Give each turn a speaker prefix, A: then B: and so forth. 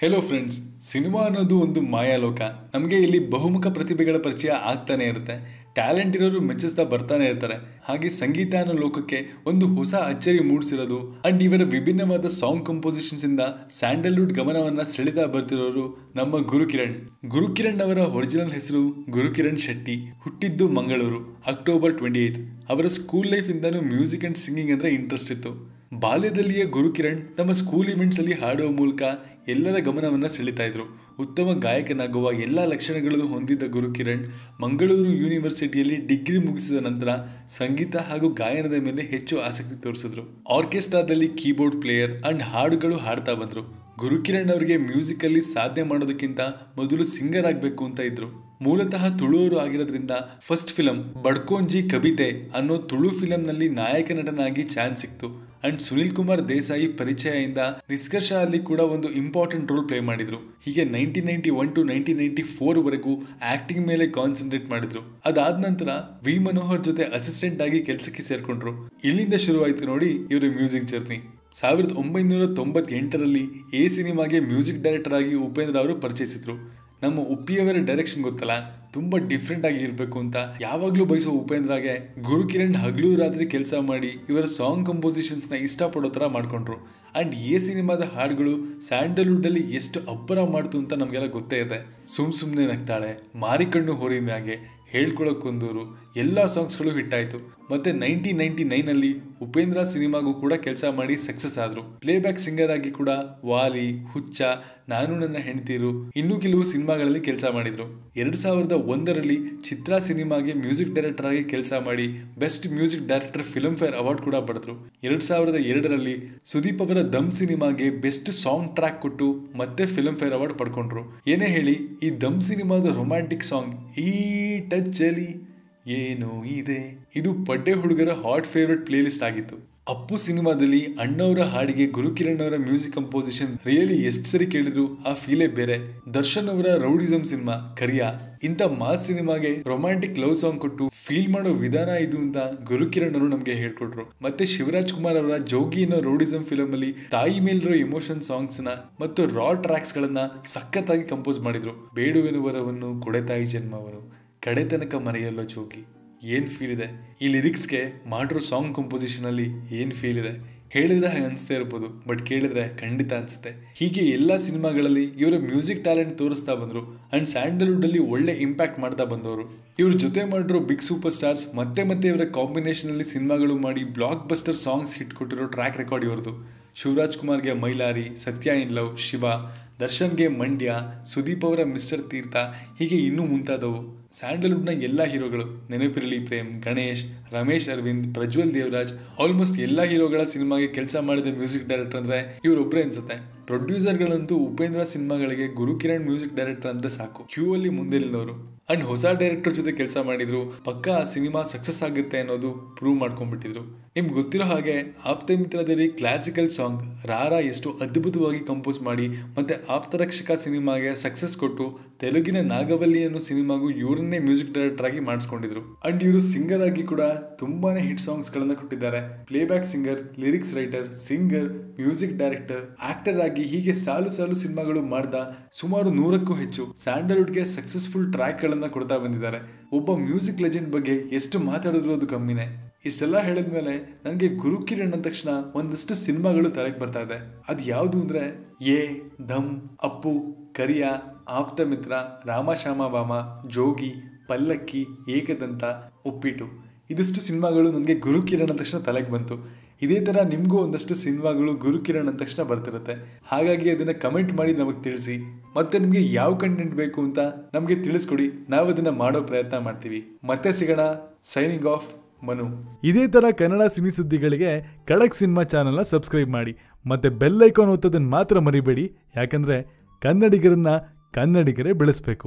A: hello friends cinema ಅನ್ನೋದು ಒಂದು ಮಾಯಾಲೋಕ ನಮಗೆ ಇಲ್ಲಿ ಬಹುಮುಖ ಪ್ರತಿಭೆಗಳ ಪರಿಚಯ ಆಗ್ತಾನೆ ಇರುತ್ತೆ ಟ್ಯಾಲೆಂಟ್ ಇರೋರು ಮೆಚ್ಚಿಸ್ತಾ ಬರ್ತಾನೆ ಇರ್ತಾರೆ ಹಾಗೆ ಸಂಗೀತ ಅನ್ನೋ ಲೋಕಕ್ಕೆ ಒಂದು ಹೊಸ ಅಚ್ಚರಿ ಮೂಡಿಸಿರೋದು ಅಂಡ್ ಇವರ ವಿಭಿನ್ನವಾದ ಸಾಂಗ್ ಕಂಪೋಸಿಷನ್ಸ್ ಇಂದ ಸ್ಯಾಂಡಲ್ವುಡ್ ಗಮನವನ್ನ ಸೆಳೆದ ಬರ್ತಿರೋರು ನಮ್ಮ ಗುರುಕಿರಣ್ ಗುರುಕಿರಣ್ ಅವರ ಒರಿಜಿನಲ್ ಹೆಸರು ಗುರುಕಿರಣ್ ಶೆಟ್ಟಿ ಹುಟ್ಟಿದ್ದು ಮಂಗಳೂರು ಅಕ್ಟೋಬರ್ ಟ್ವೆಂಟಿ ಏತ್ ಅವರ ಸ್ಕೂಲ್ ಲೈಫ್ ಇಂದಾನು ಮ್ಯೂಸಿಕ್ ಅಂಡ್ ಸಿಂಗಿಂಗ್ ಅಂದ್ರೆ ಇಂಟ್ರೆಸ್ಟ್ ಇತ್ತು ಬಾಲ್ಯದಲ್ಲಿಯೇ ಗುರುಕಿರಣ್ ತಮ್ಮ ಸ್ಕೂಲ್ ಇವೆಂಟ್ಸ್ ಅಲ್ಲಿ ಹಾಡುವ ಮೂಲಕ ಎಲ್ಲರ ಗಮನವನ್ನ ಸೆಳೀತಾ ಇದ್ರು ಉತ್ತಮ ಗಾಯಕನಾಗುವ ಎಲ್ಲ ಲಕ್ಷಣಗಳನ್ನು ಹೊಂದಿದ್ದ ಗುರುಕಿರಣ್ ಮಂಗಳೂರು ಯೂನಿವರ್ಸಿಟಿಯಲ್ಲಿ ಡಿಗ್ರಿ ಮುಗಿಸಿದ ನಂತರ ಸಂಗೀತ ಹಾಗೂ ಗಾಯನದ ಮೇಲೆ ಹೆಚ್ಚು ಆಸಕ್ತಿ ತೋರಿಸಿದ್ರು ಆರ್ಕೆಸ್ಟ್ರಾದಲ್ಲಿ ಕೀಬೋರ್ಡ್ ಪ್ಲೇಯರ್ ಅಂಡ್ ಹಾಡುಗಳು ಹಾಡ್ತಾ ಬಂದ್ರು ಗುರುಕಿರಣ್ ಅವರಿಗೆ ಮ್ಯೂಸಿಕ್ ಅಲ್ಲಿ ಸಾಧನೆ ಮಾಡೋದಕ್ಕಿಂತ ಮೊದಲು ಸಿಂಗರ್ ಆಗಬೇಕು ಅಂತ ಇದ್ರು ಮೂಲತಃ ತುಳುವರು ಆಗಿರೋದ್ರಿಂದ ಫಸ್ಟ್ ಫಿಲಂ ಬಡ್ಕೋಂಜಿ ಕವಿತೆ ಅನ್ನೋ ತುಳು ಫಿಲಂನಲ್ಲಿ ನಾಯಕ ನಟನಾಗಿ ಚಾನ್ಸ್ ಸಿಕ್ತು ಅಂಡ್ ಸುನಿಲ್ ಕುಮಾರ್ ದೇಸಾಯಿ ಪರಿಚಯದಿಂದ ನಿಷ್ಕರ್ಷ ಅಲ್ಲಿ ಕೂಡ ಒಂದು ಇಂಪಾರ್ಟೆಂಟ್ ರೋಲ್ ಪ್ಲೇ ಮಾಡಿದ್ರು ಹೀಗೆ nineteen ninety one to nineteen ninety four ವರೆಗೂ ಆಕ್ಟಿಂಗ್ ಮೇಲೆ ಕಾನ್ಸಂಟ್ರೇಟ್ ಮಾಡಿದ್ರು ಅದಾದ ನಂತರ ವಿ ಮನೋಹರ್ ಜೊತೆ ಅಸಿಸ್ಟೆಂಟ್ ಆಗಿ ಕೆಲಸಕ್ಕೆ ಸೇರ್ಕೊಂಡ್ರು ಇಲ್ಲಿಂದ ಶುರುವಾಯಿತು ನೋಡಿ ಇವರ ಮ್ಯೂಸಿಕ್ ಜರ್ನಿ ಸಾವಿರದ ಒಂಬೈನೂರ ತೊಂಬತ್ತೆಂಟರಲ್ಲಿ ಎ ಸಿನಿಮಾಗೆ ಮ್ಯೂಸಿಕ್ ಡೈರೆಕ್ಟರ್ ಆಗಿ ಉಪೇಂದ್ರ ಅವರು ಪರಿಚಯಿಸಿದ್ರು ನಮ್ಮ ಉಪ್ಪಿಯವರ ಡೈರೆಕ್ಷನ್ ಗೊತ್ತಲ್ಲ ತುಂಬ ಡಿಫ್ರೆಂಟ್ ಆಗಿ ಇರಬೇಕು ಅಂತ ಯಾವಾಗಲೂ ಬಯಸೋ ಉಪೇಂದ್ರಗೆ ಗುರುಕಿರಣ್ ಹಗಲು ರಾತ್ರಿ ಕೆಲಸ ಮಾಡಿ ಇವರ ಸಾಂಗ್ ಕಂಪೋಸಿಷನ್ಸ್ನ ಇಷ್ಟಪಡೋ ಥರ ಮಾಡ್ಕೊಂಡ್ರು ಆ್ಯಂಡ್ ಎ ಸಿನಿಮಾದ ಹಾಡುಗಳು ಸ್ಯಾಂಡಲ್ವುಡ್ಡಲ್ಲಿ ಎಷ್ಟು ಅಬ್ಬರ ಮಾಡ್ತು ಅಂತ ನಮಗೆಲ್ಲ ಗೊತ್ತೇ ಇದೆ ಸುಮ್ ಸುಮ್ಮನೆ ನಗ್ತಾಳೆ ಮಾರಿಕಣ್ಣು ಹೋರಿ ಮ್ಯಾಗೆ ಹೇಳ್ಕೊಳಕ್ಕೊಂದೂರು ಎಲ್ಲ ಸಾಂಗ್ಸ್ಗಳು ಹಿಟ್ ಆಯಿತು ಮತ್ತೆ ನೈನ್ಟೀನ್ ನೈನ್ಟಿ ನೈನಲ್ಲಿ ಉಪೇಂದ್ರ ಸಿನಿಮಾಗೂ ಕೂಡ ಕೆಲಸ ಮಾಡಿ ಸಕ್ಸಸ್ ಆದ್ರು ಪ್ಲೇಬ್ಯಾಕ್ ಸಿಂಗರ್ ಆಗಿ ಕೂಡ ವಾಲಿ ಹುಚ್ಚ ನಾನು ನನ್ನ ಹೆಂಡತಿರು ಇನ್ನೂ ಕೆಲವು ಸಿನಿಮಾಗಳಲ್ಲಿ ಕೆಲಸ ಮಾಡಿದ್ರು ಎರಡ್ ಸಾವಿರದ ಒಂದರಲ್ಲಿ ಚಿತ್ರ ಸಿನಿಮಾಗೆ ಮ್ಯೂಸಿಕ್ ಡೈರೆಕ್ಟರ್ ಆಗಿ ಕೆಲಸ ಮಾಡಿ best music director Filmfare award ಕೂಡ ಪಡೆದ್ರು ಎರಡ್ ಸಾವಿರದ ಎರಡರಲ್ಲಿ ಸುದೀಪ್ ಅವರ ದಮ್ ಸಿನಿಮಾಗೆ ಬೆಸ್ಟ್ ಸಾಂಗ್ ಟ್ರ್ಯಾಕ್ ಕೊಟ್ಟು ಮತ್ತೆ ಫಿಲ್ಮ್ ಫೇರ್ ಅವಾರ್ಡ್ ಪಡ್ಕೊಂಡ್ರು ಏನೇ ಹೇಳಿ ಈ ದಮ್ ಸಿನಿಮಾದ ರೊಮ್ಯಾಂಟಿಕ್ ಸಾಂಗ್ ಈ ಟಚ್ ಅಲ್ಲಿ ಏನೋ ಇದೆ ಇದು ಪಡ್ಡೆ ಹುಡುಗರ ಹಾಟ್ ಫೇವ್ರೆಟ್ ಪ್ಲೇ ಲಿಸ್ಟ್ ಆಗಿತ್ತು ಅಪ್ಪು ಸಿನಿಮಾದಲ್ಲಿ ಅಣ್ಣವರ ಹಾಡಿಗೆ ಗುರುಕಿರಣ್ ಅವರ ಮ್ಯೂಸಿಕ್ ಕಂಪೋಸಿಷನ್ ರಿಯಲಿ ಎಷ್ಟು ಸರಿ ಕೇಳಿದ್ರು ಆ ಫೀಲೇ ಬೇರೆ ದರ್ಶನ್ ಅವರ ರೌಡಿಸಮ್ ಸಿನಿಮಾ ಕರಿಯಾ ಇಂಥ ಮಾಸ್ ಸಿನಿಮಾಗೆ ರೊಮ್ಯಾಂಟಿಕ್ ಲವ್ ಸಾಂಗ್ ಕೊಟ್ಟು ಫೀಲ್ ಮಾಡೋ ವಿಧಾನ ಇದು ಅಂತ ಗುರುಕಿರಣ್ ಅವರು ನಮಗೆ ಹೇಳ್ಕೊಟ್ರು ಮತ್ತೆ ಶಿವರಾಜ್ ಕುಮಾರ್ ಅವರ ಜೋಗಿ ಅನ್ನೋ ರೌಡಿಸಮ್ ಫಿಲಮ್ ಅಲ್ಲಿ ತಾಯಿ ಮೇಲಿರೋ ಎಮೋಷನ್ ಸಾಂಗ್ಸ್ ನ ಮತ್ತು ರಾ ಟ್ರ್ಯಾಕ್ಸ್ ಗಳನ್ನ ಸಖತ್ತಾಗಿ ಕಂಪೋಸ್ ಮಾಡಿದ್ರು ಬೇಡುವೆನುವರವನ್ನು ಕೊಡೆತಾಯಿ ಜನ್ಮವರು ಕಡೆ ತನಕ ಮರೆಯಲ್ಲೋ ಜೋಗಿ ಏನ್ ಫೀಲ್ ಇದೆ ಈ ಲಿರಿಕ್ಸ್ಗೆ ಮಾಡಿರೋ ಸಾಂಗ್ ಕಂಪೋಸಿಷನ್ ಅಲ್ಲಿ ಏನ್ ಫೀಲ್ ಇದೆ ಹೇಳಿದ್ರೆ ಹಾಗೆ ಅನಿಸ್ತಾ ಇರ್ಬೋದು ಬಟ್ ಕೇಳಿದ್ರೆ ಖಂಡಿತ ಅನ್ಸುತ್ತೆ ಹೀಗೆ ಎಲ್ಲ ಸಿನಿಮಾಗಳಲ್ಲಿ ಇವರ ಮ್ಯೂಸಿಕ್ ಟ್ಯಾಲೆಂಟ್ ತೋರಿಸ್ತಾ ಬಂದ್ರು ಅಂಡ್ ಸ್ಯಾಂಡಲ್ವುಡ್ ಅಲ್ಲಿ ಒಳ್ಳೆ ಇಂಪ್ಯಾಕ್ಟ್ ಮಾಡ್ತಾ ಬಂದವರು ಇವ್ರ ಜೊತೆ ಮಾಡಿರೋ ಬಿಗ್ ಸೂಪರ್ ಸ್ಟಾರ್ಸ್ ಮತ್ತೆ ಮತ್ತೆ ಇವರ ಕಾಂಬಿನೇಷನ್ ಅಲ್ಲಿ ಸಿನಿಮಾಗಳು ಮಾಡಿ ಬ್ಲಾಕ್ ಬಸ್ಟರ್ ಸಾಂಗ್ಸ್ ಹಿಟ್ ಕೊಟ್ಟಿರೋ ಟ್ರ್ಯಾಕ್ ರೆಕಾರ್ಡ್ ಇವ್ರದ್ದು ಶಿವರಾಜ್ ಕುಮಾರ್ಗೆ ಮೈಲಾರಿ ಸತ್ಯ ಇನ್ ಲವ್ ಶಿವ ದರ್ಶನ್ಗೆ ಮಂಡ್ಯ ಸುದೀಪ್ ಅವರ ಮಿಸ್ಟರ್ ತೀರ್ಥ ಹೀಗೆ ಇನ್ನೂ ಮುಂತಾದವು ಸ್ಯಾಂಡಲ್ವುಡ್ನ ಎಲ್ಲ ಹೀರೋಗಳು ನೆನಪಿರಲಿ ಪ್ರೇಮ್ ಗಣೇಶ್ ರಮೇಶ್ ಅರವಿಂದ್ ಪ್ರಜ್ವಲ್ ದೇವರಾಜ್ ಆಲ್ಮೋಸ್ಟ್ ಎಲ್ಲ ಹೀರೋಗಳ ಸಿನಿಮಾಗೆ ಕೆಲಸ ಮಾಡಿದ ಮ್ಯೂಸಿಕ್ ಡೈರೆಕ್ಟರ್ ಅಂದ್ರೆ ಇವರೊಬ್ಬರೇ ಅನ್ಸುತ್ತೆ ಪ್ರೊಡ್ಯೂಸರ್ಗಳಂತೂ ಉಪೇಂದ್ರ ಸಿನಿಮಾಗಳಿಗೆ ಗುರುಕಿರಣ್ ಮ್ಯೂಸಿಕ್ ಡೈರೆಕ್ಟರ್ ಅಂದ್ರೆ ಸಾಕು ಕ್ಯೂ ಅಲ್ಲಿ ಮುಂದೆ ನಿಲ್ಲೋರು ಅಂಡ್ ಹೊಸ ಡೈರೆಕ್ಟರ್ ಜೊತೆ ಕೆಲಸ ಮಾಡಿದ್ರು ಪಕ್ಕ ಆ ಸಿನಿಮಾ ಸಕ್ಸಸ್ ಆಗುತ್ತೆ ಅನ್ನೋದು ಪ್ರೂವ್ ಮಾಡ್ಕೊಂಡ್ಬಿಟ್ಟಿದ್ರು ನಿಮ್ಗೆ ಗೊತ್ತಿರೋ ಹಾಗೆ ಆಪ್ತ ಮಿತ್ರದಲ್ಲಿ ಕ್ಲಾಸಿಕಲ್ ಸಾಂಗ್ ರಾರಾ ಎಷ್ಟು ಅದ್ಭುತವಾಗಿ ಕಂಪೋಸ್ ಮಾಡಿ ಮತ್ತೆ ಆಪ್ತರಕ್ಷಕ ಸಿನಿಮಾಗೆ ಸಕ್ಸಸ್ ಕೊಟ್ಟು ತೆಲುಗಿನ ನಾಗವಲ್ಲಿ ಅನ್ನೋ ಸಿನಿಮಾಗೂ ಇವರನ್ನೇ ಮ್ಯೂಸಿಕ್ ಡೈರೆಕ್ಟರ್ ಆಗಿ ಮಾಡಿಸ್ಕೊಂಡಿದ್ರು ಅಂಡ್ ಇವರು ಸಿಂಗರ್ ಆಗಿ ಕೂಡ ತುಂಬಾನೇ ಹಿಟ್ ಸಾಂಗ್ಸ್ ಗಳನ್ನ ಕೊಟ್ಟಿದ್ದಾರೆ playback singer lyrics writer singer music director actor ಆಗಿ ಹೀಗೆ ಸಾಲು ಸಾಲು ಸಿನಿಮಾಗಳು ಮಾಡ್ದ ಸುಮಾರು ನೂರಕ್ಕೂ ಹೆಚ್ಚು ಸ್ಯಾಂಡಲ್ವುಡ್ಗೆ ಸಕ್ಸಸ್ಫುಲ್ ಟ್ರ್ಯಾಕ್ ಗಳನ್ನ ಕೊಡ್ತಾ ಬಂದಿದ್ದಾರೆ ಒಬ್ಬ ಮ್ಯೂಸಿಕ್ ಲೆಜೆಂಡ್ ಬಗ್ಗೆ ಎಷ್ಟು ಮಾತಾಡಿದ್ರು ಅದು ಕಮ್ಮಿನೇ ಇಷ್ಟೆಲ್ಲ ಹೇಳಿದ್ಮೇಲೆ ನನಗೆ ಗುರುಕಿರಣ್ ಅಂದ ತಕ್ಷಣ ಒಂದಷ್ಟು ಸಿನಿಮಾಗಳು ತಲೆಗೆ ಬರ್ತಾ ಇದೆ ಅದು ಯಾವುದು ಅಂದ್ರೆ ಎ ಧಮ್ ಅಪ್ಪು ಕರಿಯ ಆಪ್ತ ಮಿತ್ರ ರಾಮಶ್ಯಾಮ ಬಾಮ ಜೋಗಿ ಪಲ್ಲಕ್ಕಿ ಏಕದಂತ ಉಪ್ಪಿಟ್ಟು ಇದಿಷ್ಟು ಸಿನಿಮಾಗಳು ನನಗೆ ಗುರುಕಿರಣ್ ಅಂದ ತಕ್ಷಣ ತಲೆಗೆ ಬಂತು ಇದೇ ಥರ ನಿಮಗೂ ಒಂದಷ್ಟು ಸಿನಿಮಾಗಳು ಗುರುಕಿರಣ್ ಅಂದ ತಕ್ಷಣ ಬರ್ತಿರುತ್ತೆ ಹಾಗಾಗಿ ಅದನ್ನು ಕಮೆಂಟ್ ಮಾಡಿ ನಮಗೆ ತಿಳಿಸಿ ಮತ್ತೆ ನಿಮಗೆ ಯಾವ ಕಂಟೆಂಟ್ ಬೇಕು ಅಂತ ನಮಗೆ ತಿಳಿಸ್ಕೊಡಿ ನಾವು ಅದನ್ನು ಮಾಡೋ ಪ್ರಯತ್ನ ಮಾಡ್ತೀವಿ ಮತ್ತೆ ಸಿಗೋಣ ಸೈನಿಂಗ್ ಆಫ್ ಮನು
B: ಇದೇ ತರ ಕನ್ನಡ ಸಿನಿ ಸುದ್ದಿಗಳಿಗೆ ಖಡಕ್ ಸಿನಿಮಾ ಚಾನೆಲ್ನ ಸಬ್ಸ್ಕ್ರೈಬ್ ಮಾಡಿ ಮತ್ತೆ ಬೆಲ್ ಐಕಾನ್ ಒತ್ತೋದನ್ನ ಮಾತ್ರ ಮರಿಬೇಡಿ ಯಾಕಂದ್ರೆ ಕನ್ನಡಿಗರನ್ನ ಕನ್ನಡಿಗರೇ ಬೆಳೆಸಬೇಕು